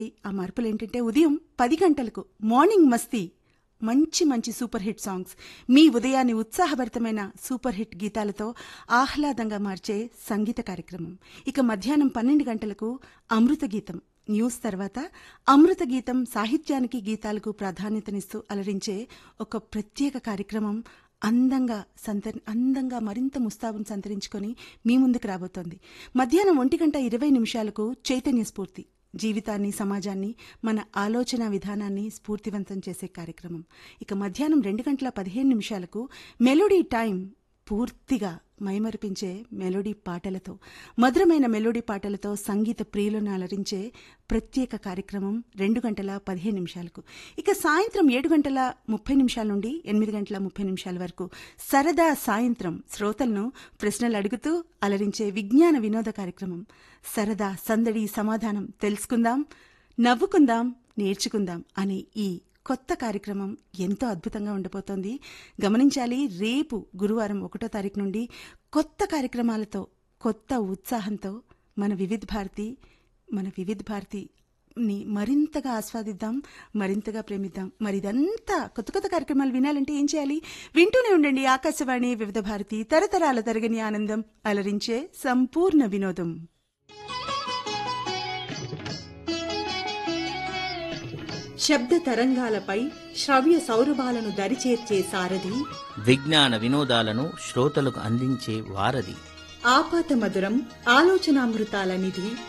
ఆ మార్పులు ఏంటంటే ఉదయం పది గంటలకు మార్నింగ్ మస్తీ మంచి మంచి సూపర్ హిట్ సాంగ్స్ మీ ఉదయాన్ని ఉత్సాహభరితమైన సూపర్ హిట్ గీతాలతో ఆహ్లాదంగా మార్చే సంగీత కార్యక్రమం ఇక మధ్యాహ్నం పన్నెండు గంటలకు అమృత గీతం న్యూస్ తర్వాత అమృత గీతం సాహిత్యానికి గీతాలకు ప్రాధాన్యతనిస్తూ అలరించే ఒక ప్రత్యేక కార్యక్రమం అందంగా సంతర్ అందంగా మరింత ముస్తాబును సంతరించుకొని మీ ముందుకు రాబోతోంది మధ్యాహ్నం ఒంటి గంట ఇరవై నిమిషాలకు చైతన్య స్ఫూర్తి జీవితాన్ని సమాజాన్ని మన ఆలోచన విధానాన్ని స్ఫూర్తివంతం చేసే కార్యక్రమం ఇక మధ్యాహ్నం రెండు గంటల పదిహేను నిమిషాలకు మెలోడీ టైం పూర్తిగా మైమరిపించే మెలోడీ పాటలతో మధురమైన మెలోడీ పాటలతో సంగీత ప్రియులను అలరించే ప్రత్యేక కార్యక్రమం రెండు గంటల పదిహేను నిమిషాలకు ఇక సాయంత్రం ఏడు గంటల ముప్పై నిమిషాల నుండి ఎనిమిది గంటల ముప్పై నిమిషాల వరకు సరదా సాయంత్రం శ్రోతలను ప్రశ్నలు అడుగుతూ అలరించే విజ్ఞాన వినోద కార్యక్రమం సరదా సందడి సమాధానం తెలుసుకుందాం నవ్వుకుందాం నేర్చుకుందాం అనే ఈ కొత్త కార్యక్రమం ఎంతో అద్భుతంగా ఉండబోతోంది గమనించాలి రేపు గురువారం ఒకటో తారీఖు నుండి కొత్త కార్యక్రమాలతో కొత్త ఉత్సాహంతో మన వివిధ భారతి మన వివిధ భారతి ని మరింతగా ఆస్వాదిద్దాం మరింతగా ప్రేమిద్దాం మరి ఇదంతా కొత్త కొత్త కార్యక్రమాలు వినాలంటే ఏం చేయాలి వింటూనే ఉండండి ఆకాశవాణి వివిధ భారతి తరతరాల తరగని ఆనందం అలరించే సంపూర్ణ వినోదం శబ్ద తరంగాలపై శ్రవ్య సౌరభాలను దరిచేర్చే సారథి విజ్ఞాన వినోదాలను శ్రోతలకు అందించే వారధి ఆపాత మధురం ఆలోచనామృతాల నిధి